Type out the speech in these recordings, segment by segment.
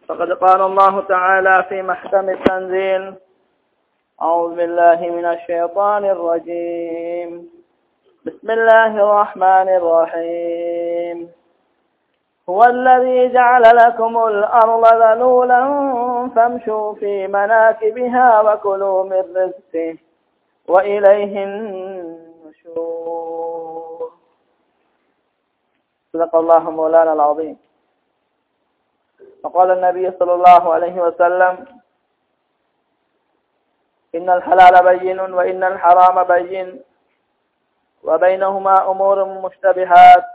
فقد قال الله تعالى في محكم التنزيل أعوذ بالله من الشيطان الرجيم بسم الله الرحمن الرحيم هو الذي جعل لكم الأرض ذلولا فامشوا في مناكبها وكلوا من رزقه وإليه النشور صدق الله مولانا العظيم وقال النبي صلى الله عليه وسلم إن الحلال بين وإن الحرام بين وبينهما أمور مشتبهات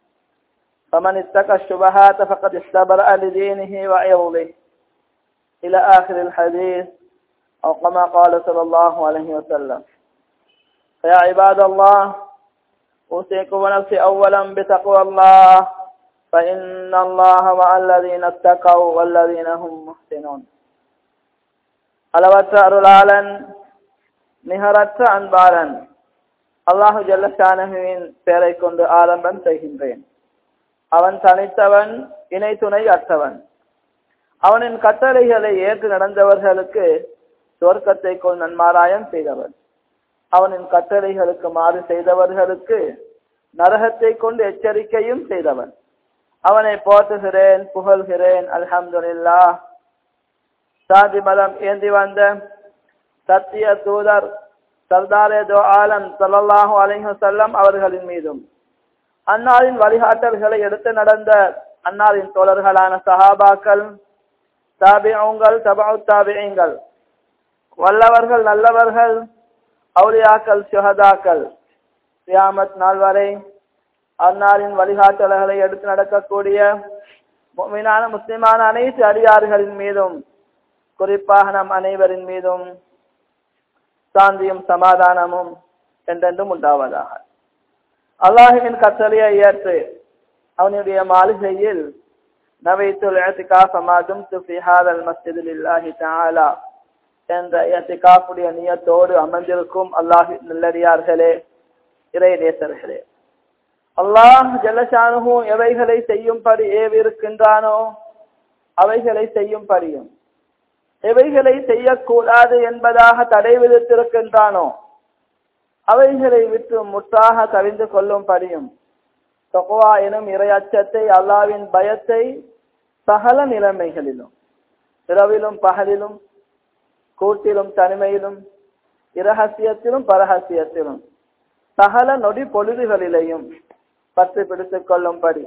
فمن اتقى الشبهات فقد استبرأ لدينه وعرضه إلى آخر الحديث أو كما قال صلى الله عليه وسلم فيا عباد الله أوصيكم ونفسي أولا بتقوى الله فإن الله مع الذين اتقوا والذين هم محسنون அளவற்ற அருளாளன் நிகரற்ற அன்பாளன் அல்லாஹு ஜல்லஷானகுவின் பெயரை கொண்டு ஆரம்பம் செய்கின்றேன் அவன் தனித்தவன் இணை துணை அற்றவன் அவனின் கட்டளைகளை ஏற்று நடந்தவர்களுக்கு சுவர்க்கத்தை கொள் நன்மாராயம் செய்தவன் அவனின் கட்டளைகளுக்கு மாறு செய்தவர்களுக்கு நரகத்தை கொண்டு எச்சரிக்கையும் செய்தவன் அவனை போற்றுகிறேன் புகழ்கிறேன் அல்ஹம்துல்லா சாதி மதம் ஏந்தி வந்த சத்திய தூதர் சர்தாரே தோ ஆலம் சல்லாஹூ அலிஹு செல்லம் அவர்களின் மீதும் அன்னாரின் வழிகாட்டல்களை எடுத்து நடந்த அன்னாரின் தோழர்களான சஹாபாக்கள் தாபியங்கள் தபாவு தாபியங்கள் வல்லவர்கள் நல்லவர்கள் அவுலியாக்கள் சுஹதாக்கள் கியாமத் நாள் வரை அன்னாரின் வழிகாட்டல்களை எடுத்து நடக்கக்கூடிய மீனான முஸ்லிமான அனைத்து அடியார்களின் மீதும் குறிப்பாக நம் அனைவரின் மீதும் சாந்தியும் சமாதானமும் என்றென்றும் உண்டாவதாக அல்லாஹுவின் கட்டளையை ஏற்று அவனுடைய மாளிகையில் நவைத்துல் ஏத்திகாஃபமாதும் துஃபிஹாதல் மஸ்ஜிதில் இல்லாஹி தஆலா என்ற ஏத்திகாஃபுடைய நியத்தோடு அமர்ந்திருக்கும் அல்லாஹி நல்லடியார்களே இறை நேசர்களே அல்லாஹ் ஜலசானுகு எவைகளை செய்யும்படி ஏவிருக்கின்றானோ அவைகளை செய்யும்படியும் எவைகளை செய்யக்கூடாது என்பதாக தடை விதித்திருக்கின்றானோ அவைகளை விட்டு முற்றாக கவிந்து கொள்ளும்படியும் தொகுவா எனும் இரையச்சத்தை அல்லாவின் பயத்தை சகல நிலைமைகளிலும் இரவிலும் பகலிலும் கூட்டிலும் தனிமையிலும் இரகசியத்திலும் பரகசியத்திலும் சகல நொடி பொழுதுகளிலேயும் பற்றி பிடித்துக் கொள்ளும்படி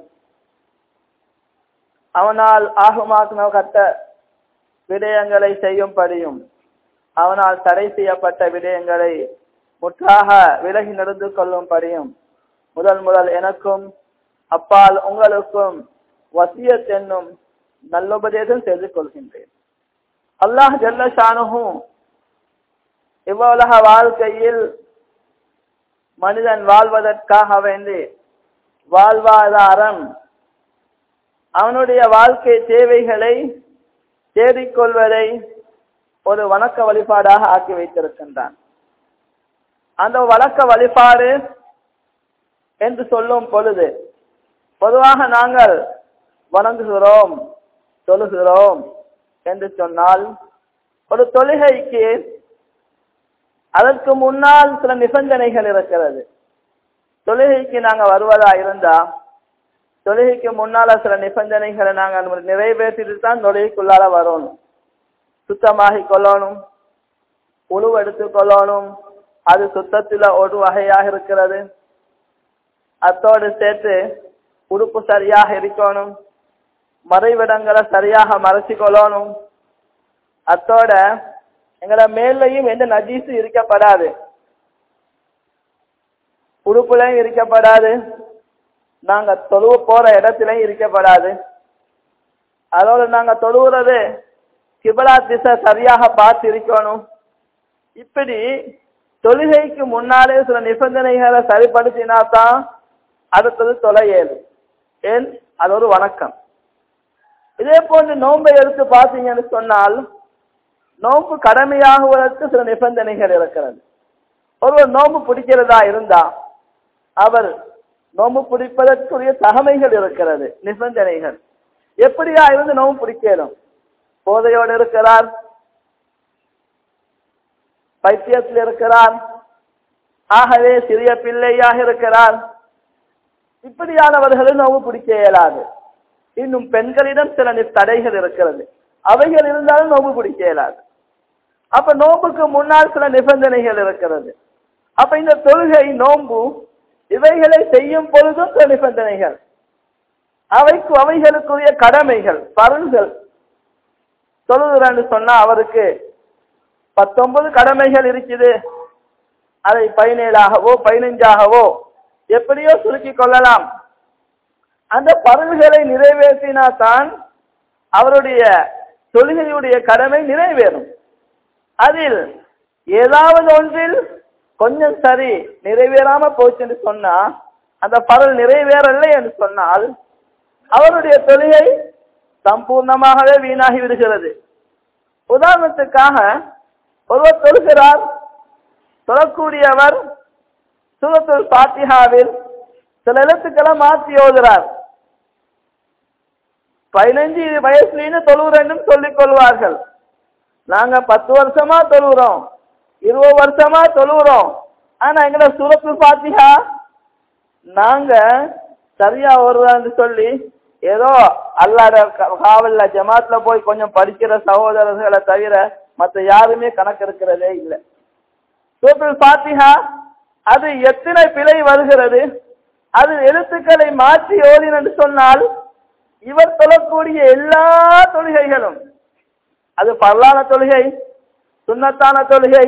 அவனால் ஆகுமாக்கு கட்ட விடயங்களை செய்யும்படியும் அவனால் தடை செய்யப்பட்ட விடயங்களை முற்றாக விலகி நடந்து கொள்ளும்படியும் முதல் முதல் எனக்கும் அப்பால் உங்களுக்கும் வசியத் என்னும் நல்லுபதேசம் செய்து கொள்கின்றேன் அல்லாஹ் ஜல்ல ஷானுகும் இவ்வுலக வாழ்க்கையில் மனிதன் வாழ்வதற்காக வேண்டி வாழ்வாதாரம் அவனுடைய வாழ்க்கை தேவைகளை தேடிக்கொள்வதை ஒரு வணக்க வழிபாடாக ஆக்கி வைத்திருக்கின்றான் அந்த வழக்க வழிபாடு என்று சொல்லும் பொழுது பொதுவாக நாங்கள் வணங்குகிறோம் தொழுகிறோம் என்று சொன்னால் ஒரு தொழுகைக்கு அதற்கு முன்னால் சில நிபந்தனைகள் இருக்கிறது தொழுகைக்கு நாங்க வருவதா இருந்தா தொழுகைக்கு முன்னால சில நிபந்தனைகளை நாங்க நிறைவேற்றிட்டு தான் தொழுகைக்குள்ளால வரணும் சுத்தமாகி கொள்ளணும் உழுவு எடுத்து கொள்ளணும் அது சுத்தத்துல ஒரு வகையாக இருக்கிறது அத்தோடு சேர்த்து உடுப்பு சரியாக இருக்கணும் மறைவிடங்களை சரியாக மறைச்சு கொள்ளணும் அத்தோட எங்களை மேலையும் எந்த நஜீசு இருக்கப்படாது உடுப்புலையும் இருக்கப்படாது நாங்க தொழுவ போற இடத்துலயும் இருக்கப்படாது அதோட நாங்க தொழுவுறது கிபலா திசை சரியாக பார்த்து இருக்கணும் இப்படி தொழுகைக்கு முன்னாலே சில நிபந்தனைகளை சரிப்படுத்தினா தான் அடுத்தது தொலையேது ஏன் அது ஒரு வணக்கம் இதே போன்று நோன்பை எடுத்து பார்த்தீங்கன்னு சொன்னால் நோன்பு கடமையாகுவதற்கு சில நிபந்தனைகள் இருக்கிறது ஒருவர் நோன்பு பிடிக்கிறதா இருந்தா அவர் நோம்பு பிடிப்பதற்குரிய தகமைகள் இருக்கிறது நிபந்தனைகள் எப்படியா இருந்து நோம்பு பிடிக்கணும் போதையோடு இருக்கிறார் பைத்தியத்தில் இருக்கிறார் ஆகவே சிறிய பிள்ளையாக இருக்கிறார் இப்படியானவர்களும் நோவு பிடிக்க இயலாது இன்னும் பெண்களிடம் சில தடைகள் இருக்கிறது அவைகள் இருந்தாலும் நோம்பு பிடிக்க இயலாது அப்ப நோம்புக்கு முன்னால் சில நிபந்தனைகள் இருக்கிறது அப்ப இந்த தொழுகை நோம்பு இவைகளை செய்யும் பொழுதும் சில நிபந்தனைகள் அவைக்கு அவைகளுக்குரிய கடமைகள் பருள்கள் தொழுகிறான்னு சொன்னா அவருக்கு பத்தொன்பது கடமைகள் இருக்குது அதை பதினேழாகவோ பதினைஞ்சாகவோ எப்படியோ சுருக்கிக் கொள்ளலாம் அந்த பருள்களை நிறைவேற்றினா தான் அவருடைய தொழுகையுடைய கடமை நிறைவேறும் அதில் ஏதாவது ஒன்றில் கொஞ்சம் சரி நிறைவேறாம போச்சுன்னு சொன்னா அந்த பரல் நிறைவேறலை என்று சொன்னால் அவருடைய தொழுகை சம்பூர்ணமாகவே வீணாகி விடுகிறது உதாரணத்துக்காக ஒருவர் தொழுகிறார் தொழக்கூடியவர் சூரத்துல் பாத்திஹாவில் சில எழுத்துக்களை மாற்றி ஓதுறார் பதினஞ்சு வயசுலன்னு தொழுகிறேன்னு சொல்லிக் கொள்வார்கள் நாங்க பத்து வருஷமா தொழுகிறோம் இருபது வருஷமா தொழுகிறோம் ஆனா எங்கட சூரத்து பாத்தியா நாங்க சரியா வருதான்னு சொல்லி ஏதோ அல்லாட காவல்ல ஜமாத்ல போய் கொஞ்சம் படிக்கிற சகோதரர்களை தவிர மத்த யாருமே கணக்கு இருக்கிறதே இல்லை சூரத்துல் பாத்திஹா அது எத்தனை பிழை வருகிறது அது எழுத்துக்களை மாற்றி ஓதினு சொன்னால் இவர் தொழக்கூடிய எல்லா தொழுகைகளும் அது பரலான தொழுகை சுண்ணத்தான தொழுகை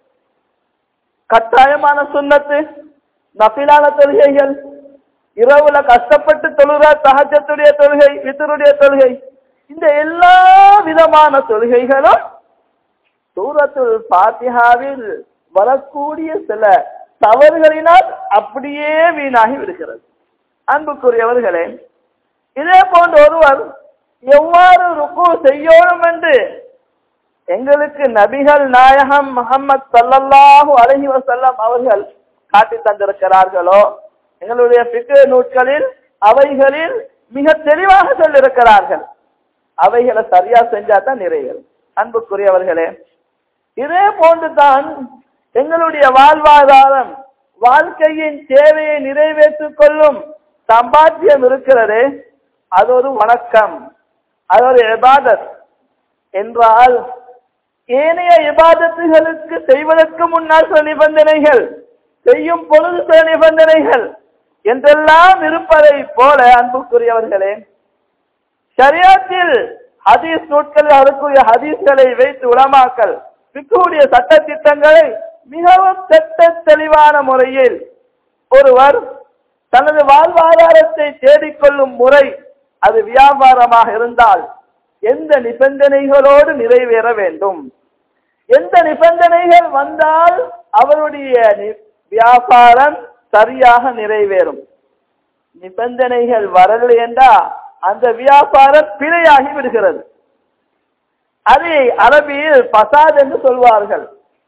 கட்டாயமான சுண்ணத்து நபிலான தொழுகைகள் இரவுல கஷ்டப்பட்டு தொழுகிற சகஜத்துடைய தொழுகை வித்தருடைய தொழுகை இந்த எல்லா விதமான தொழுகைகளும் சூரத்துல் பாத்தியாவில் வரக்கூடிய சில தவறுகளினால் அப்படியே வீணாகி விடுகிறது அன்புக்குரியவர்களே இதே போன்ற ஒருவர் எவ்வாறு ருக்கு செய்யணும் என்று எங்களுக்கு நபிகள் நாயகம் முகமது சல்லல்லாஹு அலஹி வசல்லம் அவர்கள் காட்டி தந்திருக்கிறார்களோ எங்களுடைய பிக்கு நூட்களில் அவைகளில் மிக தெளிவாக சொல்லிருக்கிறார்கள் அவைகளை சரியா செஞ்சா தான் நிறைவேறும் அன்புக்குரியவர்களே இதே போன்றுதான் எங்களுடைய வாழ்வாதாரம் வாழ்க்கையின் தேவையை நிறைவேற்றிக் கொள்ளும் சம்பாத்தியம் இருக்கிறது அது ஒரு வணக்கம் அது ஒரு இபாதத் என்றால் ஏனைய இபாதத்துகளுக்கு செய்வதற்கு முன்னால் சில நிபந்தனைகள் செய்யும் பொழுது சில நிபந்தனைகள் என்றெல்லாம் இருப்பதை போல அன்புக்குரியவர்களே ஷரியாத்தில் ஹதீஸ் நூட்களில் அதற்குரிய ஹதீஸ்களை வைத்து உலமாக்கல் பிக்குடைய சட்ட திட்டங்களை மிகவும் சட்ட தெளிவான முறையில் ஒருவர் தனது வாழ்வாதாரத்தை தேடிக்கொள்ளும் முறை அது வியாபாரமாக இருந்தால் எந்த நிபந்தனைகளோடு நிறைவேற வேண்டும் எந்த நிபந்தனைகள் வந்தால் அவருடைய வியாபாரம் சரியாக நிறைவேறும் நிபந்தனைகள் வரலை என்றா அந்த வியாபாரம் பிழையாகி விடுகிறது அதை அரபியில் பசாத் என்று சொல்வார்கள்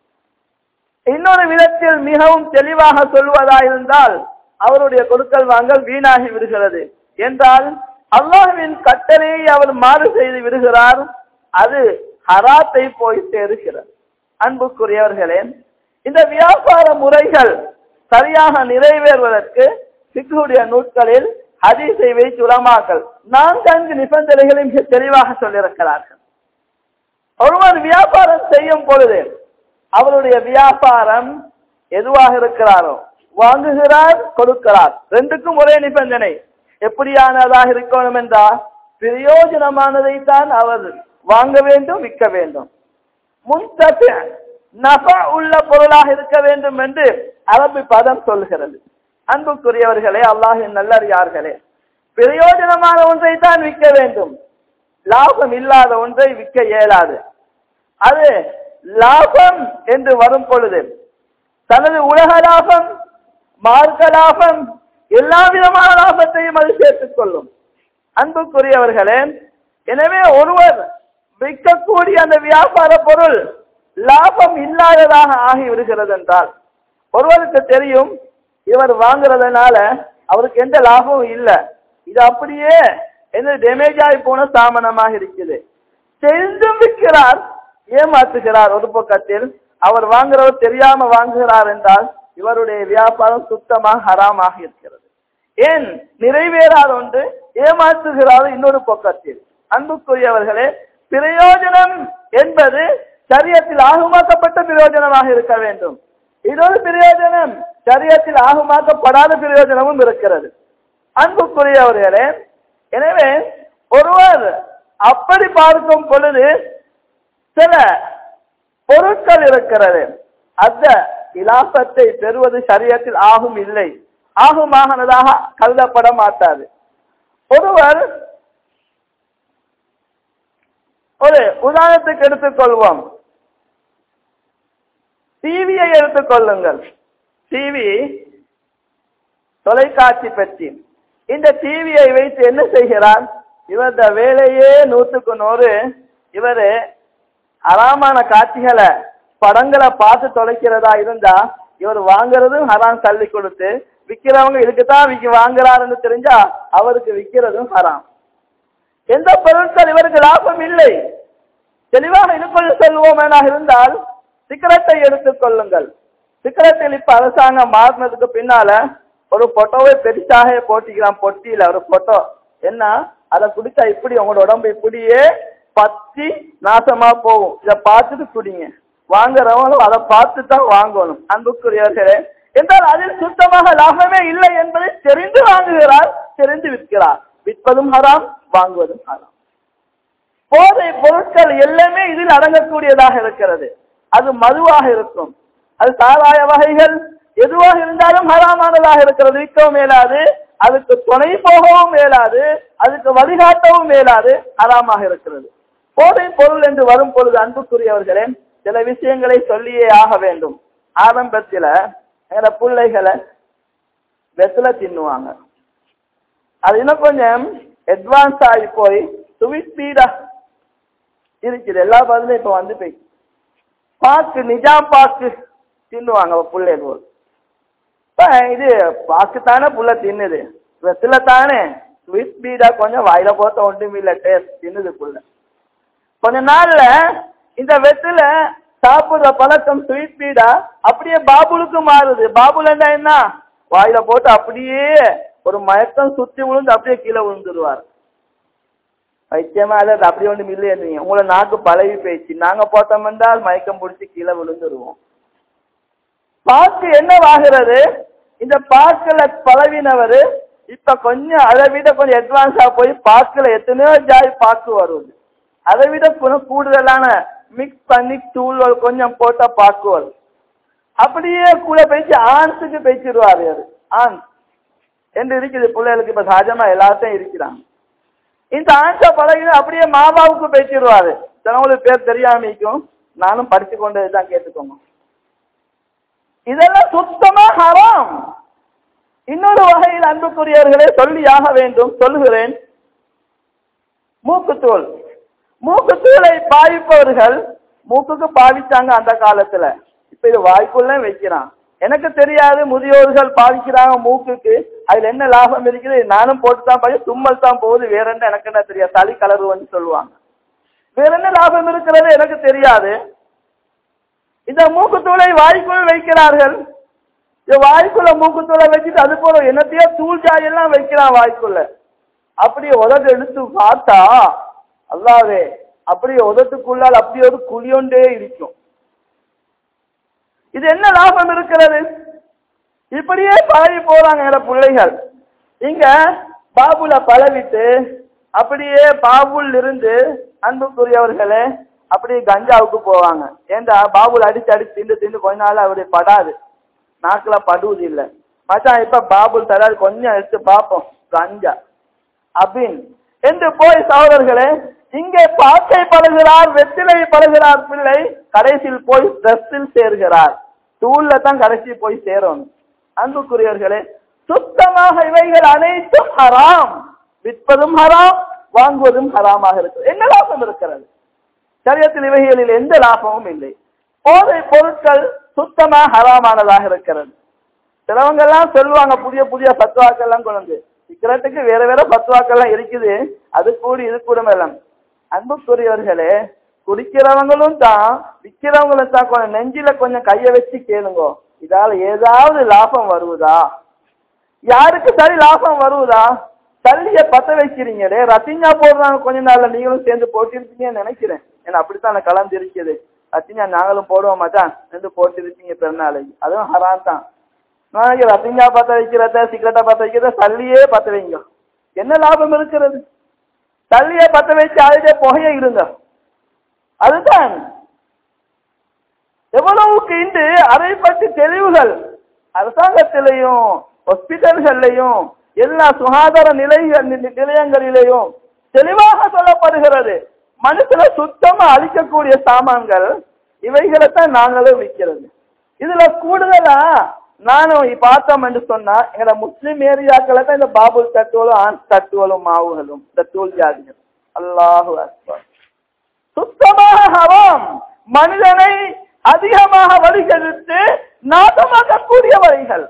இன்னொரு விதத்தில் மிகவும் தெளிவாக சொல்வதாயிருந்தால் அவருடைய கொடுக்கல் வாங்கல் வீணாகி விடுகிறது என்றால் அல்லாஹுவின் கட்டளையை அவர் மாறு செய்து விடுகிறார் அது ஹராத்தை போய் சேருகிறது அன்புக்குரியவர்களே இந்த வியாபார முறைகள் சரியாக நிறைவேறுவதற்கு சிக்குடைய நூட்களில் ஹதீஸை வைத்து உலமாக்கல் நான்கு நிபந்தனைகளை மிக தெளிவாக சொல்லியிருக்கிறார்கள் ஒருவர் வியாபாரம் செய்யும் பொழுது அவருடைய வியாபாரம் எதுவாக இருக்கிறாரோ வாங்குகிறார் கொடுக்கிறார் ரெண்டுக்கும் ஒரே நிபந்தனை எப்படியானதாக இருக்கணும் என்றால் பிரயோஜனமானதை தான் அவர் வாங்க வேண்டும் விற்க வேண்டும் முன்தப நப உள்ள பொருளாக இருக்க வேண்டும் என்று அரபு பதம் சொல்கிறது அன்புக்குரியவர்களே அல்லாஹின் நல்லறியார்களே பிரயோஜனமான ஒன்றை தான் விற்க வேண்டும் லாபம் இல்லாத ஒன்றை விற்க இயலாது அது லாபம் என்று வரும் பொழுது தனது உலக லாபம் மார்க்க லாபம் எல்லா விதமான லாபத்தையும் அது சேர்த்துக் கொள்ளும் அன்புக்குரியவர்களே எனவே ஒருவர் விற்கக்கூடிய அந்த வியாபார பொருள் லாபம் இல்லாததாக ஆகி விடுகிறது என்றால் ஒருவருக்கு தெரியும் இவர் வாங்குறதுனால அவருக்கு எந்த லாபமும் இல்லை இது அப்படியே எந்த டேமேஜ் ஆகி போன சாமனமாக இருக்குது தெரிந்தும் விற்கிறார் ஏமாற்றுகிறார் ஒரு பக்கத்தில் அவர் வாங்குறவர் தெரியாம வாங்குகிறார் என்றால் இவருடைய வியாபாரம் சுத்தமாக ஹராமாக இருக்கிறது ஏன் நிறைவேறாத ஒன்று ஏமாற்றுகிறார் இன்னொரு பக்கத்தில் அன்புக்குரியவர்களே பிரயோஜனம் என்பது சரியத்தில் ஆகுமாக்கப்பட்ட பிரயோஜனமாக இருக்க வேண்டும் இன்னொரு பிரயோஜனம் சரியத்தில் ஆகுமாக்கப்படாத பிரயோஜனமும் இருக்கிறது அன்புக்குரியவர்களே எனவே ஒருவர் அப்படி பார்க்கும் பொழுது சில பொருட்கள் இருக்கிறது அந்த இலாசத்தை பெறுவது சரியத்தில் ஆகும் இல்லை ஆகுமாகனதாக கருதப்பட மாட்டாது ஒருவர் ஒரு உதாரணத்துக்கு எடுத்துக்கொள்வோம் டிவியை எடுத்துக்கொள்ளுங்கள் டிவி தொலைக்காட்சி பெட்டி இந்த டிவியை வைத்து என்ன செய்கிறார் இவரது வேலையே நூற்றுக்கு நூறு இவரு அறாமான காட்சிகளை படங்களை பார்த்து தொலைக்கிறதா இருந்தா இவர் வாங்குறதும் ஹராம் தள்ளி கொடுத்து விக்கிறவங்க இதுக்குதான் விக்க வாங்குறாருன்னு தெரிஞ்சா அவருக்கு விக்கிறதும் ஹராம் எந்த பொருட்கள் இவருக்கு லாபம் இல்லை தெளிவாக இதுக்குள்ள செல்வோம் என இருந்தால் சிகரெட்டை எடுத்துக் கொள்ளுங்கள் சிகரெட்டில் இப்ப அரசாங்கம் மாறினதுக்கு பின்னால ஒரு போட்டோவை பெருசாக போட்டிக்கிறான் பொட்டியில ஒரு போட்டோ என்ன அதை குடிச்சா இப்படி உங்களோட உடம்பு இப்படியே பத்தி நாசமா போகும் இதை பார்த்துட்டு குடிங்க வாங்குறவங்களும் அதை பார்த்து தான் வாங்கணும் அன்புக்குரியவர்களே என்றால் அதில் சுத்தமாக லாபமே இல்லை என்பதை தெரிந்து வாங்குகிறார் தெரிந்து விற்கிறார் விற்பதும் ஹராம் வாங்குவதும் ஹராம் போதை பொருட்கள் எல்லாமே இதில் அடங்கக்கூடியதாக இருக்கிறது அது மதுவாக இருக்கும் அது சாராய வகைகள் எதுவாக இருந்தாலும் ஹராமானதாக இருக்கிறது விற்கவும் மேலாது அதுக்கு துணை போகவும் மேலாது அதுக்கு வழிகாட்டவும் மேலாது ஹராமாக இருக்கிறது போதை பொருள் என்று வரும் பொழுது அன்புக்குரியவர்களே சில விஷயங்களை சொல்லியே ஆக வேண்டும் ஆரம்பத்துல எங்க பிள்ளைகளை வெத்தில தின்னுவாங்க அது இன்னும் கொஞ்சம் அட்வான்ஸ் ஆகி போய் சுவிட் ஸ்பீடா இருக்குது எல்லா பதிலும் இப்ப வந்து போய் பாக்கு நிஜாம் பாக்கு தின்னுவாங்க பிள்ளைகள் இப்ப இது பாக்கு தானே புள்ள தின்னுது வெத்தில தானே ஸ்வீட் ஸ்பீடா கொஞ்சம் வாயில போத்த ஒன்றும் இல்ல டேஸ்ட் தின்னுது புள்ள கொஞ்ச நாள்ல இந்த வெத்தில சாப்பிடுற பழக்கம் ஸ்வீட் ஸ்பீடா அப்படியே பாபுலுக்கு மாறுது பாபுலன்னா என்ன வாயில போட்டு அப்படியே ஒரு மயக்கம் சுத்தி விழுந்து அப்படியே கீழே விழுந்துருவார் வைத்தியமா அது அப்படி ஒன்றும் இல்லையே உங்களை நாக்கு பழகி போயிடுச்சு நாங்க போட்டோம் என்றால் மயக்கம் பிடிச்சி கீழே விழுந்துருவோம் பாக்கு என்னவாகிறது இந்த பாக்குல பழவினவர் இப்ப கொஞ்சம் அதை விட கொஞ்சம் அட்வான்ஸா போய் பாக்குல எத்தனையோ ஜாய் பாக்கு வருது அதை விட கொஞ்சம் கூடுதலான மிக்ஸ் பண்ணி தூள் கொஞ்சம் போட்ட பாக்கு வரும் அப்படியே கூட பேச்சு ஆன்ஸுக்கு பேச்சிருவாரு அது ஆன்ஸ் என்று இருக்குது பிள்ளைகளுக்கு இப்ப சகஜமா எல்லாத்தையும் இருக்கிறாங்க இந்த ஆன்ச பழகி அப்படியே மாபாவுக்கு பேச்சிருவாரு சிலவங்களுக்கு பேர் தெரியாமிக்கும் நானும் படிச்சு கொண்டு தான் கேட்டுக்கோங்க இதெல்லாம் சுத்தமா ஹராம் இன்னொரு வகையில் அன்புக்குரியவர்களே சொல்லியாக வேண்டும் சொல்லுகிறேன் மூக்குத்தூள் மூக்குத்தூளை பாவிப்பவர்கள் மூக்குக்கு பாவிச்சாங்க அந்த காலத்துல இப்ப இது வாய்க்குள்ள வைக்கிறான் எனக்கு தெரியாது முதியோர்கள் பாவிக்கிறாங்க மூக்குக்கு அதுல என்ன லாபம் இருக்குது நானும் போட்டு தான் பாதி தும்மல் தான் போகுது வேற என்ன எனக்கு என்ன தெரியாது சளி கலருவன்னு சொல்லுவாங்க வேற என்ன லாபம் இருக்கிறது எனக்கு தெரியாது இந்த மூக்குத்தூளை வாய்க்குள் வைக்கிறார்கள் இந்த வாய்க்குள்ள மூக்குத்தூளை வச்சுட்டு அது போல என்னத்தையோ தூள் ஜாயெல்லாம் வைக்கிறான் வாய்க்குள்ள அப்படியே உதட்டு எடுத்து பார்த்தா அல்லாவே அப்படியே உதட்டுக்குள்ளால் அப்படியே ஒரு குழியொண்டே இருக்கும் இது என்ன லாபம் இருக்கிறது இப்படியே பழகி போறாங்க எங்க பிள்ளைகள் இங்க பாபுல பழவிட்டு அப்படியே பாபுல் இருந்து அன்புக்குரியவர்களே அப்படியே கஞ்சாவுக்கு போவாங்க ஏண்டா பாபுல் அடிச்சு அடிச்சு திண்டு திண்டு கொஞ்ச நாள் அவருடைய படாது நாக்குல படுவது இல்ல மச்சான் இப்ப பாபுல் தராது கொஞ்சம் எடுத்து பார்ப்போம் கஞ்சா அபின் என்று போய் சகோதரர்களே இங்கே பாக்கை பழகிறார் வெற்றிலை பழகிறார் பிள்ளை கடைசியில் போய் ட்ரெஸ்ஸில் சேர்கிறார் தூள்ல தான் கடைசி போய் சேரணும் அன்புக்குரியவர்களே சுத்தமாக இவைகள் அனைத்தும் ஹராம் விற்பதும் ஹராம் வாங்குவதும் ஹராமாக இருக்கிறது என்ன லாபம் இருக்கிறது சரியத்தில் இவைகளில் எந்த லாபமும் இல்லை போதை பொருட்கள் சுத்தமா ஹராமானதாக இருக்கிறது சிலவங்க எல்லாம் சொல்லுவாங்க புதிய புதிய பத்துவாக்கள் எல்லாம் கொண்டு சிகரெட்டுக்கு வேற வேற பத்துவாக்கள் எல்லாம் இருக்குது அது கூடி இது கூட எல்லாம் அன்புக்குரியவர்களே குடிக்கிறவங்களும் தான் விக்கிறவங்களும் தான் கொஞ்சம் நெஞ்சில கொஞ்சம் கைய வச்சு கேளுங்க இதால ஏதாவது லாபம் வருவதா யாருக்கு சரி லாபம் வருவதா தள்ளிய பத்த வைக்கிறீங்களே ரத்திஞ்சா போடுறாங்க கொஞ்ச நாள்ல நீங்களும் சேர்ந்து போட்டிருப்பீங்கன்னு நினைக்கிறேன் ஏன்னா அப்படித்தான் கலந்து இருக்குது ரத்திஞ்சா நாங்களும் போடுவோம் மச்சான் சேர்ந்து போட்டிருப்பீங்க பிறநாளைக்கு அதுவும் ஹரான் தான் நாளைக்கு ரத்திஞ்சா பத்த வைக்கிறத சிகரெட்டை பத்த வைக்கிறத தள்ளியே பத்த வைங்க என்ன லாபம் இருக்கிறது தள்ளியே பத்த வச்சு அதுதே புகைய இருங்க அதுதான் எவ்வளவுக்கு இன்று அதை பற்றி தெளிவுகள் அரசாங்கத்திலையும் ஹாஸ்பிட்டல்கள்லையும் எல்லா சுகாதார நிலைகள் நிலையங்களிலேயும் தெளிவாக சொல்லப்படுகிறது மனுஷனை சுத்தமா அழிக்கக்கூடிய சாமான்கள் இவைகளைத்தான் நாங்களும் விற்கிறது இதுல கூடுதலா நானும் பார்த்தோம் என்று சொன்னா எங்களோட முஸ்லிம் ஏரியாக்களை தான் இந்த பாபுல் தட்டுவலும் ஆண் தட்டுவலும் மாவுகளும் இந்த தூள் ஜாதிகள் அல்லாஹு அக்பர் சுத்தமாக ஹராம் மனிதனை அதிகமாக வழிகெடுத்து நாசமாக்கக்கூடிய வழிகள்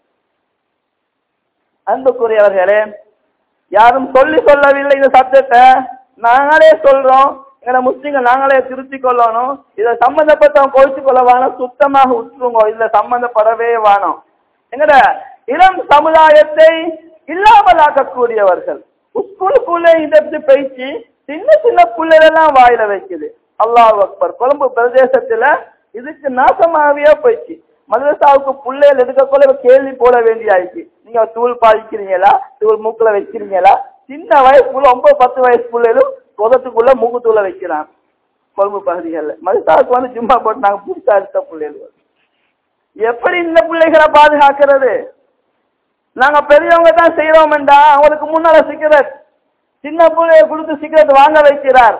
அன்புக்குரியவர்களே யாரும் சொல்லி சொல்லவில்லை இந்த சப்ஜெக்ட நாங்களே சொல்றோம் எங்களை முஸ்லீம்கள் நாங்களே திருத்தி கொள்ளணும் இதை சம்பந்தப்பட்டவங்க கோவிச்சு கொள்ள வேணும் சுத்தமாக உற்றுங்க இதுல சம்பந்தப்படவே வேணும் எங்கட இளம் சமுதாயத்தை இல்லாமல் ஆக்கக்கூடியவர்கள் ஸ்கூலுக்குள்ளே இதை பேச்சு சின்ன சின்ன பிள்ளைகளெல்லாம் வாயில வைக்குது அல்லாஹ் அக்பர் கொழும்பு பிரதேசத்துல இதுக்கு நாசமாகவே போயிடுச்சு மதரசாவுக்கு பிள்ளைகள் எடுக்கக்குள்ள கேள்வி போட வேண்டியாயிடுச்சு நீங்க தூள் பாதிக்கிறீங்களா தூள் மூக்குல வைக்கிறீங்களா சின்ன வயசுக்குள்ள ஒன்பது பத்து வயசு பிள்ளைகளும் புதத்துக்குள்ள மூக்கு தூளை வைக்கிறான் கொழும்பு பகுதிகளில் மதரசாவுக்கு வந்து ஜும்மா போட்டு நாங்க புதுசா எடுத்த பிள்ளைகள் எப்படி இந்த பிள்ளைகளை பாதுகாக்கிறது நாங்க பெரியவங்க தான் செய்யறோம்டா அவங்களுக்கு முன்னால சிகரெட் சின்ன பிள்ளைய கொடுத்து சிகரெட் வாங்க வைக்கிறார்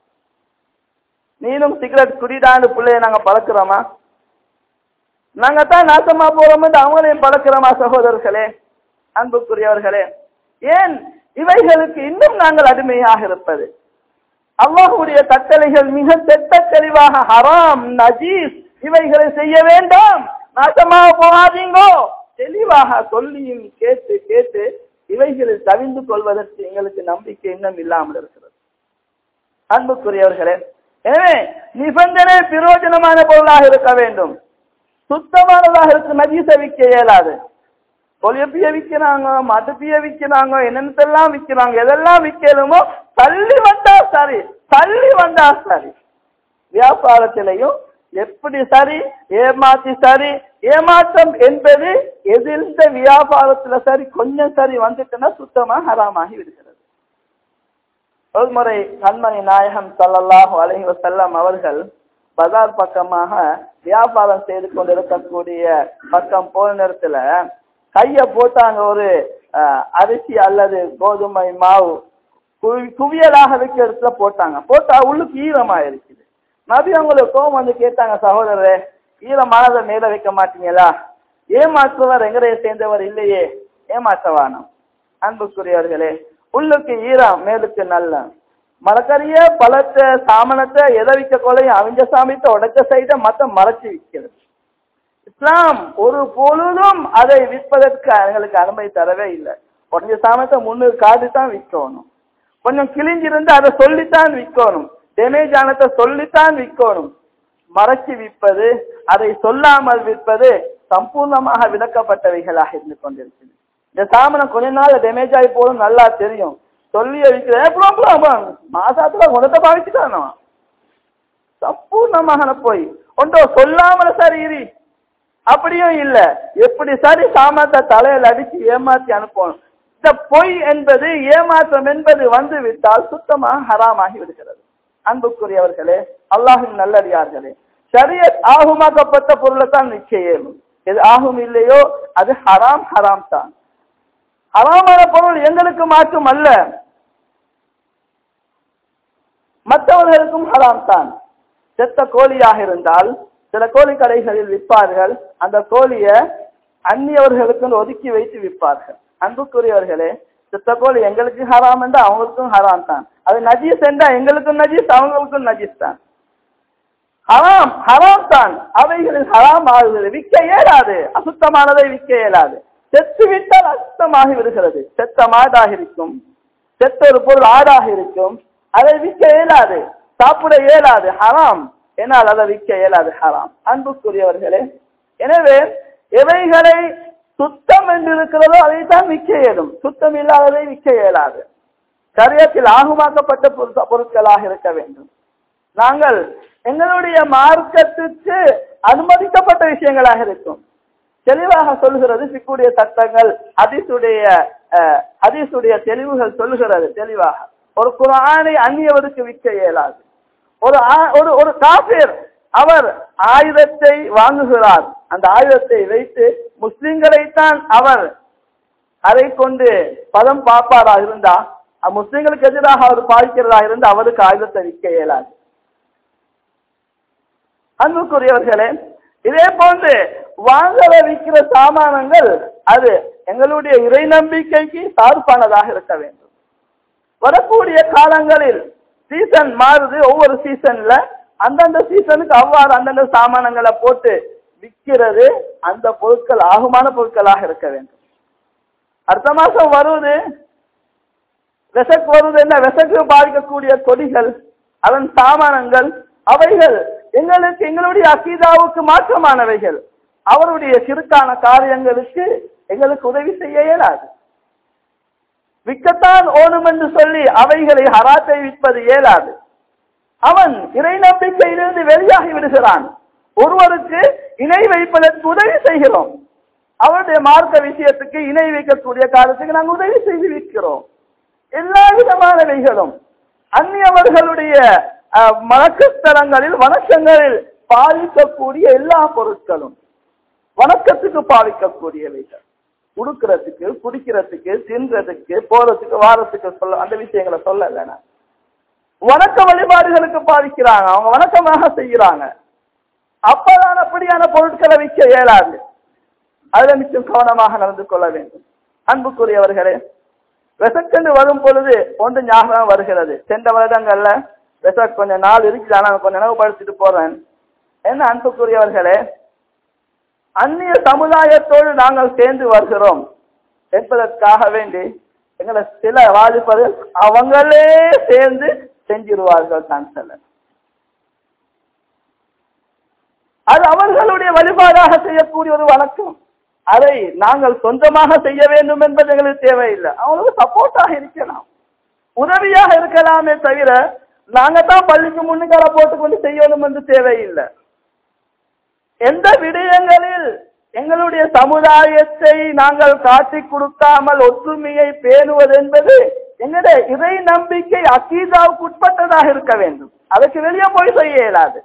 நீனும் சிகரெட் குடிடான்னு பிள்ளைய நாங்க பழக்கிறோமா நாங்க தான் நாசமா போறோம் அவங்களையும் பழக்கிறோமா சகோதரர்களே அன்புக்குரியவர்களே ஏன் இவைகளுக்கு இன்னும் நாங்கள் அடிமையாக இருப்பது அல்லாஹுடைய கட்டளைகள் மிக திட்ட தெளிவாக ஹராம் நஜீஸ் இவைகளை செய்ய வேண்டாம் நாசமாக போகாதீங்கோ தெளிவாக சொல்லியும் கேட்டு கேட்டு இவைகளில் தவிந்து கொள்வதற்கு எங்களுக்கு நம்பிக்கை இன்னும் இல்லாமல் இருக்கிறது அன்புக்குரியவர்களே எனவே நிபந்தனை பிரயோஜனமான பொருளாக இருக்க வேண்டும் சுத்தமானதாக இருக்க நஜீச விற்க இயலாது கொலியப்பிய விற்கிறாங்க மதுப்பிய விற்கிறாங்க என்னென்னத்தெல்லாம் விற்கிறாங்க எதெல்லாம் விற்கணுமோ தள்ளி வந்தா சரி தள்ளி வந்தா சரி வியாபாரத்திலையும் எப்படி சரி ஏமாத்தி சரி ஏமாற்றம் என்பது எதிர்ந்த வியாபாரத்துல சரி கொஞ்சம் சரி வந்துட்டுன்னா சுத்தமா ஹராமாகி விடுகிறது ஒரு முறை கண்மணி நாயகம் சல்லல்லாஹு அலைஹி வஸல்லம் அவர்கள் பஜார் பக்கமாக வியாபாரம் செய்து கொண்டிருக்கக்கூடிய பக்கம் போன நேரத்துல கைய போட்டாங்க ஒரு அரிசி அல்லது கோதுமை மாவு குவியலாக வைக்க இடத்துல போட்டாங்க போட்டா உள்ளுக்கு ஈரமா இருக்குது நபி அவங்களுக்கு கோபம் வந்து கேட்டாங்க சகோதரரே ஈரமானதை மேல வைக்க மாட்டீங்களா ஏமாற்றுவர் எங்கரைய சேர்ந்தவர் இல்லையே ஏமாற்றவானம் அன்புக்குரியவர்களே உள்ளுக்கு ஈரம் மேலுக்கு நல்ல மரக்கறிய பழத்தை சாமனத்தை எதை விற்க கொள்ளையும் அவிஞ்ச சாமியத்தை உடைச்ச சைட மத்த மறைச்சு விற்கிறது இஸ்லாம் ஒரு பொழுதும் அதை விற்பதற்கு எங்களுக்கு அனுமதி தரவே இல்லை உடஞ்ச சாமத்தை முன்னுக்கு காட்டி தான் விற்கணும் கொஞ்சம் கிழிஞ்சிருந்து அதை சொல்லித்தான் விற்கணும் டேமேஜ் ஆனதை சொல்லித்தான் விற்கணும் மறைச்சு விற்பது அதை சொல்லாமல் விற்பது சம்பூர்ணமாக விளக்கப்பட்டவைகளாக இருந்து கொண்டிருக்கிறது இந்த சாமனம் கொஞ்ச நாள் டேமேஜ் ஆகி போதும் நல்லா தெரியும் சொல்லி விற்கிறேன் மாசாத்துல குணத்தை பாவிச்சுட்டானோ சம்பூர்ணமாக போய் ஒன்றோ சொல்லாமல் சரி இரு அப்படியும் இல்ல எப்படி சரி சாமத்தை தலையில அடிச்சு ஏமாத்தி அனுப்பணும் இந்த பொய் என்பது ஏமாற்றம் என்பது வந்து விட்டால் சுத்தமாக ஹராமாகி விடுகிறது அன்புக்குரியவர்களே அல்லாஹின் நல்லடியார்களே சரியத் ஆகுமாக்கப்பட்ட பொருளை தான் நிச்சயம் எது ஆகும் இல்லையோ அது ஹராம் ஹராம் தான் ஹராமான பொருள் எங்களுக்கு மாற்றும் அல்ல மற்றவர்களுக்கும் ஹராம் தான் செத்த கோழியாக இருந்தால் சில கோழி கடைகளில் விற்பார்கள் அந்த கோழிய அந்நியவர்களுக்கு ஒதுக்கி வைத்து விற்பார்கள் அன்புக்குரியவர்களே செத்த கோழி எங்களுக்கு ஹராம் என்றா அவங்களுக்கும் ஹராம் தான் அது நஜீஸ் என்றா எங்களுக்கும் நஜீஸ் அவங்களுக்கும் நஜீஸ் தான் ஹராம் ஹராம் தான் அவைகளில் ஹராம் ஆகுகிறது விற்க இயலாது அசுத்தமானதை விற்க இயலாது செத்து விட்டால் அசுத்தமாகி விடுகிறது செத்த மாடாக இருக்கும் செத்த ஒரு பொருள் ஆடாக இருக்கும் அதை விற்க இயலாது சாப்பிட இயலாது ஹராம் என்னால் அதை விற்க இயலாது ஹராம் அன்புக்குரியவர்களே எனவே எவைகளை சுத்தம் என்று இருக்கிறதோ அதைத்தான் விற்க இயலும் சுத்தம் இல்லாததை விற்க இயலாது சரியத்தில் ஆகுமாக்கப்பட்ட பொருட்க- பொருட்களாக இருக்க வேண்டும் நாங்கள் எங்களுடைய மார்க்கத்துக்கு அனுமதிக்கப்பட்ட விஷயங்களாக இருக்கும் தெளிவாக சொல்கிறது சிக்குடைய சட்டங்கள் ஹதீஸுடைய அஹ், ஹதீஸுடைய தெளிவுகள் சொல்லுகிறது தெளிவாக ஒரு குரானை அந்நியவருக்கு விற்க இயலாது ஒரு ஆ- ஒரு ஒரு காபிர் அவர் ஆயுதத்தை வாங்குகிறார் அந்த ஆயுதத்தை வைத்து முஸ்லிம்களைத்தான் அவர் அதை கொண்டு பதம் பார்ப்பாரா இருந்தா அஹ் முஸ்லிம்களுக்கு எதிராக அவர் பாதிக்கிறதா இருந்தா அவருக்கு ஆயுதத்தை விற்க இயலாது அன்புக்குரியவர்களே இதே போன்று வாங்கல விற்கிற சாமானங்கள் அது எங்களுடைய இறை நம்பிக்கைக்கு சார்பானதாக இருக்க வேண்டும் வரக்கூடிய காலங்களில் சீசன் மாறுது ஒவ்வொரு சீசன்ல அந்தந்த சீசனுக்கு அவ்வாறு அந்தந்த சாமானங்களை போட்டு விற்கிறது அந்த பொருட்கள் ஆகுமான பொருட்களாக இருக்க வேண்டும் அடுத்த மாசம் வருவது விசக்கு வருவது என்ன விசக்கு பாதிக்கக்கூடிய கொடிகள் அதன் சாமானங்கள் அவைகள் எங்களுக்கு எங்களுடைய அக்கீதாவுக்கு மாற்றமானவைகள் அவருடைய சிறுக்கான காரியங்களுக்கு எங்களுக்கு உதவி செய்ய இயலாது விற்கத்தான் ஓடும் என்று சொல்லி அவைகளை ஹராத்தை விற்பது இயலாது அவன் இறை நம்பிக்கையிலிருந்து வெளியாகி விடுகிறான் ஒருவருக்கு இணை வைப்பதற்கு உதவி செய்கிறோம் அவருடைய மார்க்க விஷயத்துக்கு இணை வைக்கக்கூடிய காலத்துக்கு நாங்கள் உதவி செய்து விற்கிறோம் எல்லா விதமானவைகளும் அந்நியவர்களுடைய அஹ், வணக்கஸ்தலங்களில் வணக்கங்களில் பாதிக்கக்கூடிய எல்லா பொருட்களும் வணக்கத்துக்கு பாவிக்கக்கூடியவைகள் உடுக்கிறதுக்கு குடிக்கிறதுக்கு தின்றதுக்கு போறதுக்கு வாரத்துக்கு சொல்ல அந்த விஷயங்களை சொல்ல வேணாம் வணக்க வழிபாடுகளுக்கு பாதிக்கிறாங்க அவங்க வணக்கமாக செய்யறாங்க அப்பதான் அப்படியான பொருட்களை விற்க இயலாது அதுல மிச்சம் கவனமாக நடந்து கொள்ள வேண்டும் அன்புக்குரியவர்களே விசக்கென்று வரும் பொழுது ஒன்று ஞாபகம் வருகிறது சென்ற வருடங்கள்ல விசக் கொஞ்சம் நாள் இருக்குது ஆனா கொஞ்சம் நினைவுபடுத்திட்டு போறேன் என்ன அன்புக்குரியவர்களே அந்நிய சமுதாயத்தோடு நாங்கள் சேர்ந்து வருகிறோம் என்பதற்காக வேண்டி எங்களை சில வாலிபர்கள் அவங்களே சேர்ந்து செஞ்சிருவார்கள் தான் சில அது அவர்களுடைய வழிபாடாக செய்யக்கூடிய ஒரு வழக்கம் அதை நாங்கள் சொந்தமாக செய்ய வேண்டும் என்பது எங்களுக்கு தேவையில்லை அவங்களுக்கு சப்போர்ட்டாக இருக்கலாம் உதவியாக இருக்கலாமே தவிர நாங்க தான் பள்ளிக்கு முன்னுக்கால போட்டுக்கொண்டு செய்யணும் என்று தேவையில்லை எந்த விடயங்களில் எங்களுடைய சமுதாயத்தை நாங்கள் காட்டிக் கொடுக்காமல் ஒற்றுமையை பேணுவது என்பது எங்களுடைய இறை நம்பிக்கை அக்கீதாவுக்கு உட்பட்டதாக இருக்க வேண்டும் அதற்கு வெளியே போய் செய்ய இயலாது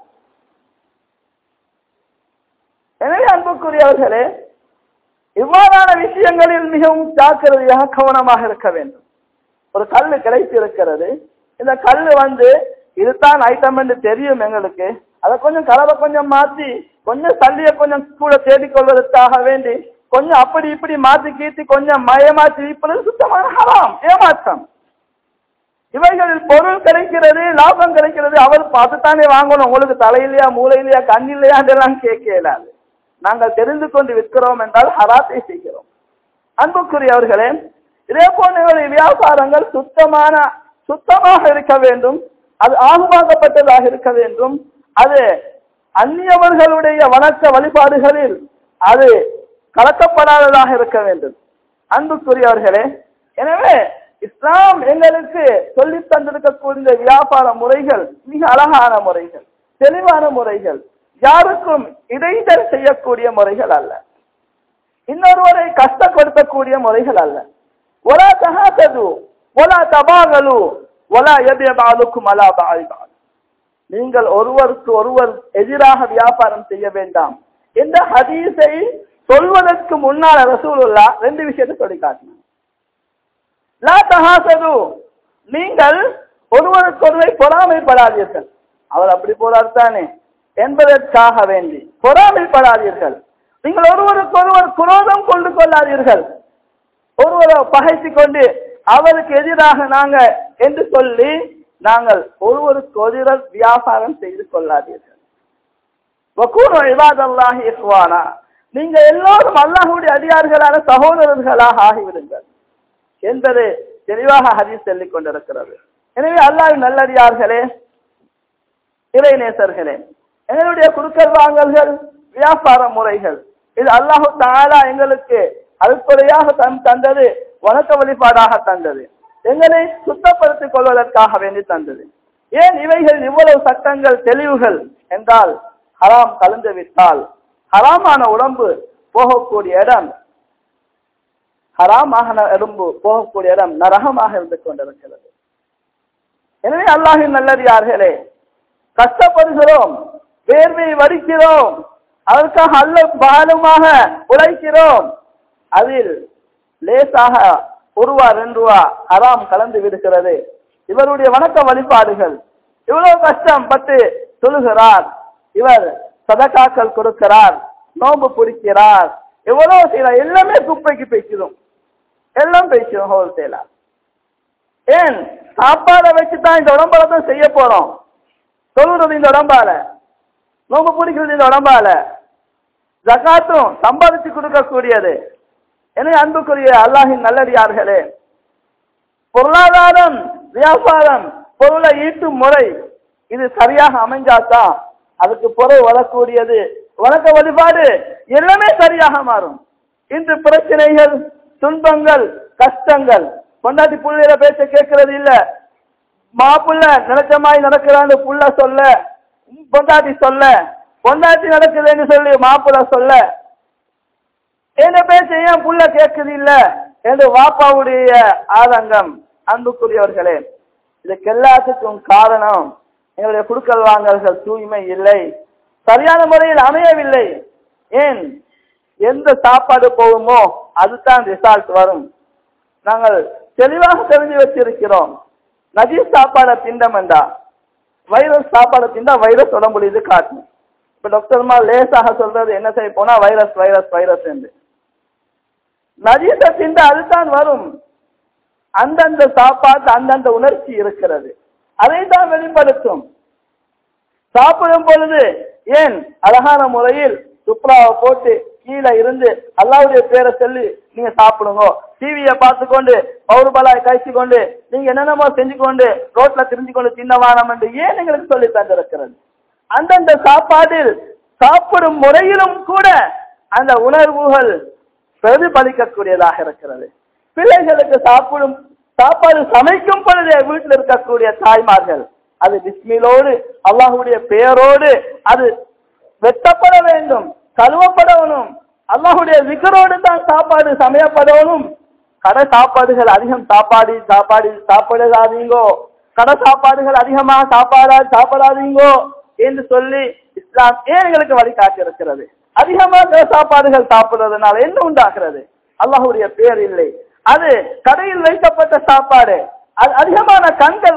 எனவே அன்புக்குரியவர்களே இவ்வாறான விஷயங்களில் மிகவும் ஜாக்கிரதையாக கவனமாக இருக்க வேண்டும் ஒரு கல்லு கிடைத்து இருக்கிறது இந்த கல்லு வந்து இதுதான் ஐட்டம் என்று தெரியும் எங்களுக்கு அதை கொஞ்சம் கலவை கொஞ்சம் மாத்தி கொஞ்சம் சல்லிய கொஞ்சம் கூட தேடிக் கொள்வதற்காக வேண்டி கொஞ்சம் அப்படி இப்படி மாத்தி கீத்தி கொஞ்சம் மயமாற்றி இப்பொழுது சுத்தமான ஹராம் ஏமாற்றம் இவைகளில் பொருள் கிடைக்கிறது லாபம் கிடைக்கிறது அவர் பார்த்துத்தானே வாங்கணும் உங்களுக்கு தலையிலையா மூளையிலையா கண்ணிலையா என்றெல்லாம் கேட்க இயலாது நாங்கள் தெரிந்து கொண்டு விற்கிறோம் என்றால் ஹராத்தை செய்கிறோம் அன்புக்குரியவர்களே இதே போன்ற வியாபாரங்கள் சுத்தமான சுத்தமாக இருக்க வேண்டும் அது ஆகுமாக்கப்பட்டதாக இருக்க வேண்டும் அது அந்நியவர்களுடைய வணக்க வழிபாடுகளில் அது கலக்கப்படாததாக இருக்க வேண்டும் அன்புக்குரியவர்களே எனவே இஸ்லாம் எங்களுக்கு சொல்லி தந்திருக்கக்கூடிய வியாபார முறைகள் மிக அழகான முறைகள் தெளிவான முறைகள் யாருக்கும் இடைஞ்சல் செய்யக்கூடிய முறைகள் அல்ல இன்னொருவரை கஷ்டப்படுத்தக்கூடிய முறைகள் அல்ல ஒலா தகாதது ஒலா தபாகலு ஒலா எதிர்பாலுக்கும் அலா பாலிபால் நீங்கள் ஒருவருக்கு ஒருவர் எதிராக வியாபாரம் செய்ய வேண்டாம் இந்த ஹதீஸை சொல்வதற்கு முன்னால ரசூலுல்லா ரெண்டு விஷயத்தை சொல்லி காட்டினார் லா தகாசது நீங்கள் ஒருவருக்கு ஒருவரை பொறாமைப்படாதீர்கள் அவர் அப்படி போறார் தானே என்பதற்காக வேண்டி பொறாமைப்படாதீர்கள் நீங்கள் ஒருவருக்கு ஒருவர் குரோதம் கொண்டு கொள்ளாதீர்கள் ஒருவரை பகைத்து கொண்டு அவருக்கு எதிராக நாங்க என்று சொல்லி நாங்கள் ஒருவருக்கு ஒருவர் வியாபாரம் செய்து கொள்ளாதீர்கள் வக்கூர் இவாதல்லாஹி இஸ்வானா நீங்க எல்லோரும் அல்லாஹுடைய அடியார்களான சகோதரர்களாக ஆகிவிடுங்கள் என்பது தெளிவாக ஹதீஸ் சொல்லிக் கொண்டிருக்கிறது எனவே அல்லாஹ்வின் நல்லடியார்களே இறைநேசர்களே எங்களுடைய குடுக்கல் வாங்கல்கள் வியாபார முறைகள் இது அல்லாஹு தாலா எங்களுக்கு அறுப்படையாக தன் தந்தது வணக்க வழிபாடாக தந்தது எங்களை சுத்தப்படுத்திக் கொள்வதற்காக வேண்டி தந்தது ஏன் இவைகள் இவ்வளவு சட்டங்கள் தெளிவுகள் என்றால் ஹராம் கலந்து விட்டால் ஹராமான உடம்பு போகக்கூடிய இடம் ஹராமாக எறும்பு போகக்கூடிய இடம் நரகமாக இருந்து கொண்டிருக்கிறது எனவே அல்லாஹின் நல்லடியார்களே கஷ்டப்படுகிறோம் வேர்வை வடிக்கிறோம் அதற்காக அல்ல பாலுமாக உழைக்கிறோம் அதில் லேசாக ஒரு ரூபா ரெண்டு ரூபா ஹராம் கலந்து விடுகிறது இவருடைய வணக்க வழிபாடுகள் இவ்வளவு கஷ்டம் பட்டு சொல்லுகிறார் இவர் சதக்காக்கள் கொடுக்கிறார் நோம்பு பிடிக்கிறார் எவ்வளவு செய்யறார் எல்லாமே குப்பைக்கு பேசிடும் எல்லாம் பேசிடும் ஹோல்சேலா ஏன் சாப்பாடை வச்சுதான் இந்த உடம்பால தான் செய்ய போறோம் சொல்லுறது இந்த உடம்பால நோம்பு பிடிக்கிறது இந்த உடம்பால ஜகாத்தும் சம்பாதிச்சு கொடுக்கக்கூடியது எனவே அன்புக்குரிய அல்லாஹின் நல்லடியார்களே பொருளாதாரம் வியாபாரம் பொருளை ஈட்டும் முறை இது சரியாக அமைஞ்சாதான் அதுக்கு பொருள் வரக்கூடியது வணக்க வழிபாடு எல்லாமே சரியாக மாறும் இன்று பிரச்சனைகள் துன்பங்கள் கஷ்டங்கள் பொண்டாட்டி புள்ளையில பேச்ச கேட்கறது இல்ல மாப்புள்ள நினைச்ச மாதிரி நடக்கிறான்னு புள்ள சொல்ல பொண்டாட்டி சொல்ல பொண்டாட்டி நடக்குதுன்னு சொல்லி மாப்புள்ள சொல்ல என்ன பேச ஏன் புள்ள கேட்குது இல்ல என்று வாப்பாவுடைய ஆதங்கம் அன்புக்குரியவர்களே இதுக்கு எல்லாத்துக்கும் காரணம் எங்களுடைய குடுக்கல் வாங்கல்கள் தூய்மை இல்லை சரியான முறையில் அமையவில்லை ஏன் எந்த சாப்பாடு போகுமோ அதுதான் ரிசல்ட் வரும் நாங்கள் தெளிவாக தெரிஞ்சு வச்சிருக்கிறோம் நஜீஸ் சாப்பாடை திண்டம் என்றா வைரஸ் சாப்பாடை திண்டா வைரஸ் உடம்புல இது காட்டும் இப்ப டாக்டர்மா லேசாக சொல்றது என்ன செய்ய போனா வைரஸ் வைரஸ் வைரஸ் என்று நஜீச திண்ட அதுதான் வரும் அந்தந்த சாப்பாட்டு அந்தந்த உணர்ச்சி இருக்கிறது அதை தான் வெளிப்படுத்தும் சாப்பிடும் பொழுது ஏன் அழகான முறையில் சுப்ராவை போட்டு கீழே இருந்து அல்லாவுடைய பேரை சொல்லி நீங்க சாப்பிடுங்க டிவியை பார்த்து கொண்டு பௌர்பலாய் கழிச்சு கொண்டு நீங்க என்னென்னமோ செஞ்சு கொண்டு ரோட்ல திரிஞ்சு கொண்டு தின்னவானம் என்று ஏன் எங்களுக்கு சொல்லி தந்திருக்கிறது அந்தந்த சாப்பாட்டில் சாப்பிடும் முறையிலும் கூட அந்த உணர்வுகள் பிரதிபலிக்கக்கூடியதாக இருக்கிறது பிள்ளைகளுக்கு சாப்பிடும் சாப்பாடு சமைக்கும் பொழுதே வீட்டில் இருக்கக்கூடிய தாய்மார்கள் அது பிஸ்மிலோடு அல்லாஹுடைய பெயரோடு அது வெட்டப்பட வேண்டும் கழுவப்படணும் அல்லாஹுடைய விக்கரோடு தான் சாப்பாடு சமையப்படணும் கடை சாப்பாடுகள் அதிகம் சாப்பாடு சாப்பாடு சாப்பிடாதீங்கோ கடை சாப்பாடுகள் அதிகமாக சாப்பாடா சாப்பிடாதீங்கோ என்று சொல்லி இஸ்லாம் ஏன் எங்களுக்கு வழிகாட்டி இருக்கிறது அதிகமாக சாப்பாடுகள் சாப்பிடுறதுனால என்ன உண்டாகிறது அல்லாஹுடைய பேர் இல்லை அது கடையில் வைக்கப்பட்ட சாப்பாடு அது அதிகமான கண்கள்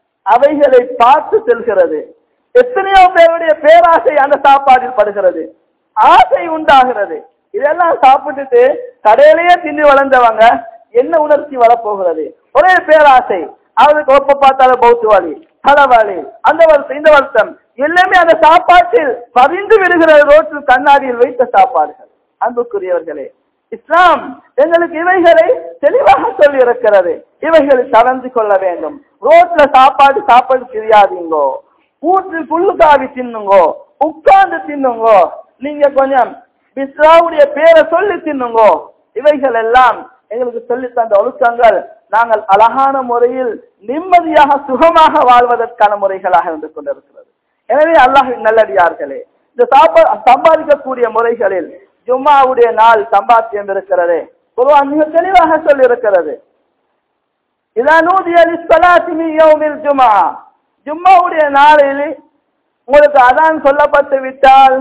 அவைகளை பார்த்து செல்கிறது எத்தனையோ பேருடைய பேராசை அந்த சாப்பாட்டில் படுகிறது ஆசை உண்டாகிறது இதெல்லாம் சாப்பிட்டுட்டு கடையிலேயே தின்னு வளர்ந்தவங்க என்ன உணர்ச்சி வரப்போகிறது ஒரே பேராசை அவருக்கு ஒப்ப பார்த்தாலும் பௌத்துவாளி தலைவாளி அந்த வருஷம் இந்த வருஷம் எல்லாமே அந்த சாப்பாட்டில் பதிந்து விடுகிற ரோட்டில் கண்ணாடியில் வைத்த சாப்பாடுகள் அன்புக்குரியவர்களே இஸ்லாம் எங்களுக்கு இவைகளை தெளிவாக சொல்லி இருக்கிறது இவைகளை கலந்து கொள்ள வேண்டும் ரோட்ல சாப்பாடு சாப்பாடு தெரியாதீங்கோ கூட்டில் புல்லு காவி தின்னுங்கோ உட்கார்ந்து தின்னுங்கோ நீங்க கொஞ்சம் பிஸ்ராவுடைய பேரை சொல்லி தின்னுங்கோ இவைகள் எல்லாம் எங்களுக்கு சொல்லி தந்த ஒழுக்கங்கள் நாங்கள் அழகான முறையில் நிம்மதியாக சுகமாக வாழ்வதற்கான முறைகளாக இருந்து கொண்டிருக்கிறது எனவே அல்லாஹின் நல்லடியார்களே இந்த சாப்பா சம்பாதிக்கக்கூடிய முறைகளில் ஜும்மாவுடைய நாள் சம்பாத்தியம் இருக்கிறது குர்ஆன் மிக தெளிவாக சொல்லி இருக்கிறது ஜும்மா ஜும்மாவுடைய நாளில் உங்களுக்கு அதான் சொல்லப்பட்டு விட்டால்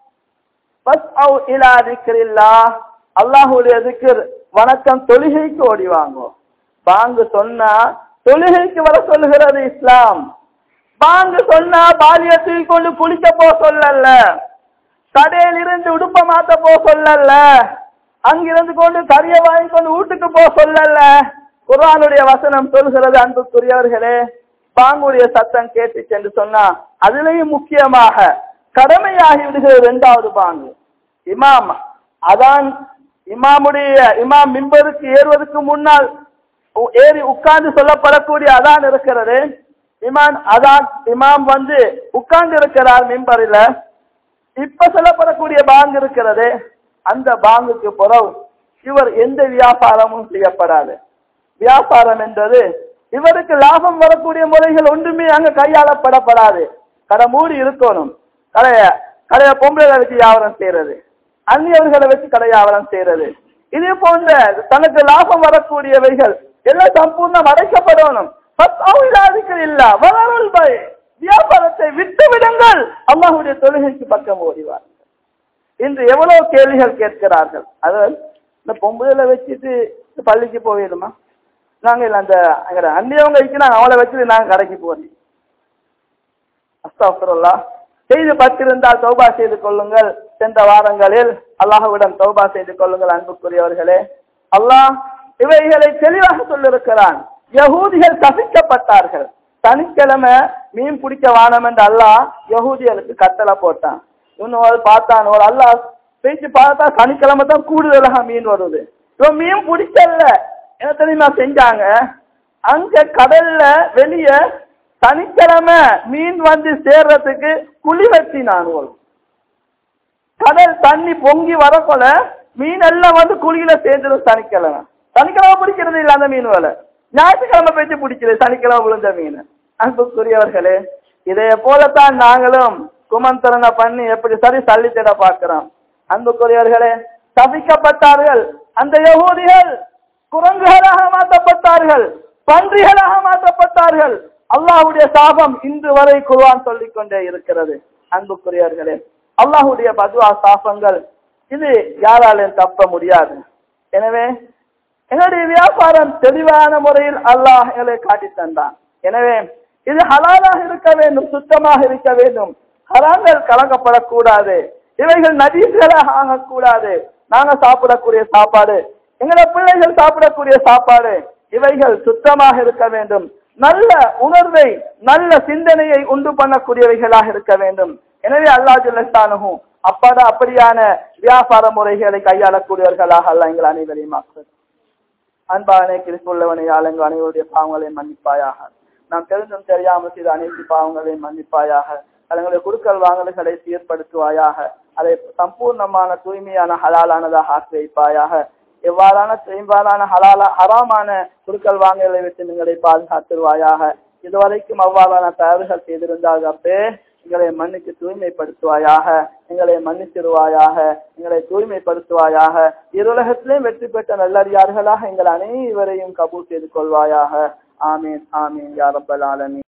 அல்லாஹுடைய திக்கர் வணக்கம் தொழுகைக்கு ஓடி வாங்கும் பாங்கு சொன்னா தொழுகைக்கு வர சொல்லுகிறது இஸ்லாம் பாங்கு சொன்னா பாலியத்தில் கொண்டு குளிக்க போ சொல்லல கடையில் இருந்து உடுப்ப மாத்த போ சொல்லல அங்கிருந்து கொண்டு கரிய வாங்கி கொண்டு வீட்டுக்கு போ சொல்லல குர்ஆனுடைய வசனம் சொல்கிறது அன்புக்குரியவர்களே பாங்குடைய சத்தம் கேட்டுச்சு என்று சொன்னா அதுலயும் முக்கியமாக கடமையாகி விடுகிறது இரண்டாவது பாங்கு இமாம் அதான் இமாமுடைய இமாம் மிம்பருக்கு ஏறுவதற்கு முன்னால் உ- ஏறி உட்கார்ந்து சொல்லப்படக்கூடிய அதான் இருக்கிறது இமான் அதான் இமாம் வந்து உட்கார்ந்து இருக்கிறார் மிம்பரில இப்ப சொல்லப்படக்கூடிய பாங்கு இருக்கிறது அந்த பாங்குக்கு பிறகு இவர் எந்த வியாபாரமும் செய்யப்படாது வியாபாரம் என்பது இவருக்கு லாபம் வரக்கூடிய முறைகள் ஒன்றுமே அங்க கையாளப்படப்படாது கடை மூடி இருக்கணும் கடைய கடையை பொம்பளை வச்சு வியாபாரம் செய்யறது அந்நியவர்களை வச்சு கடை வியாபாரம் செய்யறது இதே போன்ற தனக்கு லாபம் வரக்கூடியவைகள் எல்லாம் சம்பூர்ணம் அடைக்கப்படணும் பத்தாவிலாதிகள் இல்ல வளரல் பை வியாபாரத்தை விட்டு விடுங்கள் அல்லாஹுடைய தொழுகைக்கு பக்கம் ஓடிவார் இன்று எவ்வளவு கேள்விகள் கேட்கிறார்கள் அதாவது இந்த பொம்புல வச்சுட்டு இந்த பள்ளிக்கு போயிடுமா நாங்க இல்ல அந்த அங்க அந்நியவங்க வைக்கிறாங்க அவளை வச்சுட்டு நாங்க கடைக்கு போறோம் அஸ்தாஃபிருல்லா செய்து பத்திருந்தால் தௌபா செய்து கொள்ளுங்கள் சென்ற வாரங்களில் அல்லாஹ்விடம் தௌபா செய்து கொள்ளுங்கள் அன்புக்குரியவர்களே அல்லாஹ் இவைகளை தெளிவாக சொல்லிருக்கிறான் யகூதிகள் கசிக்கப்பட்டார்கள் சனிக்கிழமை மீன் பிடிக்க வானம் என்று அல்லாஹ் யகூதிகளுக்கு கட்டளை போட்டான் இன்னும் பார்த்தான் ஒரு அல்லாஹ் பேச்சு பார்த்தா சனிக்கிழமை தான் கூடுதலாக மீன் வருது இவன் மீன் பிடிக்கல என்ன தெரியுமா செஞ்சாங்க அங்க கடல்ல வெளிய சனிக்கிழமை மீன் வந்து சேர்றதுக்கு குழி வெட்டினான் ஒரு கடல் தண்ணி பொங்கி வரக்குள்ள மீன் எல்லாம் வந்து குழியில சேர்ந்துடும் சனிக்கிழமை சனிக்கிழமை பிடிக்கிறது இல்ல அந்த மீன் வேலை ஞாயிற்றுக்கிழமை போயிட்டு பிடிக்கிறது சனிக்கிழமை விழுந்த மீன் அன்புக்குரியவர்களே இதைய போலத்தான் நாங்களும் குமந்தரனை பண்ணி எப்படி சரி சல்லித்திட பார்க்கிறோம் அன்புக்குரியவர்களே சபிக்கப்பட்டார்கள் அந்த யகூதிகள் குரங்குகளாக மாற்றப்பட்டார்கள் பன்றிகளாக மாற்றப்பட்டார்கள் அல்லாஹ்வுடைய சாபம் இன்று வரை குர்ஆன் சொல்லிக் கொண்டே இருக்கிறது அன்புக்குரியவர்களே அல்லாஹ்வுடைய பதுவா சாபங்கள் இது யாராலும் தப்ப முடியாது எனவே எங்களுடைய வியாபாரம் தெளிவான முறையில் அல்லாஹ் எங்களை காட்டி தந்தான் எனவே இது ஹலாலாக இருக்க வேண்டும் சுத்தமாக இருக்க வேண்டும் ஹராங்கள் கலக்கப்படக்கூடாது இவைகள் நதீஸ்களாக ஆகக்கூடாது நாங்க சாப்பிடக்கூடிய சாப்பாடு எங்களோட பிள்ளைகள் சாப்பிடக்கூடிய சாப்பாடு இவைகள் சுத்தமாக இருக்க வேண்டும் நல்ல உணர்வை நல்ல சிந்தனையை உண்டு பண்ணக்கூடியவைகளாக இருக்க வேண்டும் எனவே அல்லாஹ் ஜல்லஷானுஹு அப்பாடா அப்படியான வியாபார முறைகளை கையாளக்கூடியவர்களாக அல்லாஹ் எங்கள் அனைவரையும் ஆக்குவது அன்பானே கிறிஸ்துள்ளவனை ஆளுங்க அனைவருடைய பாவங்களை மன்னிப்பாயாக நாம் தெரிந்தும் தெரியாமல் செய்த அனைத்து பாவங்களையும் மன்னிப்பாயாக தங்களுடைய குடுக்கல் வாங்கல்களை சீர்படுத்துவாயாக அதை சம்பூர்ணமான தூய்மையான ஹலாலானதாக ஆக்கி வைப்பாயாக எவ்வாறான எவ்வாறான ஹலாலா ஹராமான குடுக்கல் வாங்கலை விட்டு எங்களை பாதுகாத்துருவாயாக இதுவரைக்கும் அவ்வாறான தவறுகள் செய்திருந்தால் அப்பே எங்களை மன்னித்து தூய்மைப்படுத்துவாயாக எங்களை மன்னித்திருவாயாக எங்களை தூய்மைப்படுத்துவாயாக இருலகத்திலேயும் வெற்றி பெற்ற நல்லடியார்களாக எங்கள் அனைவரையும் கபூல் செய்து கொள்வாயாக ஆமீன் ஆமீன் யாரப்பல் ஆலமீன்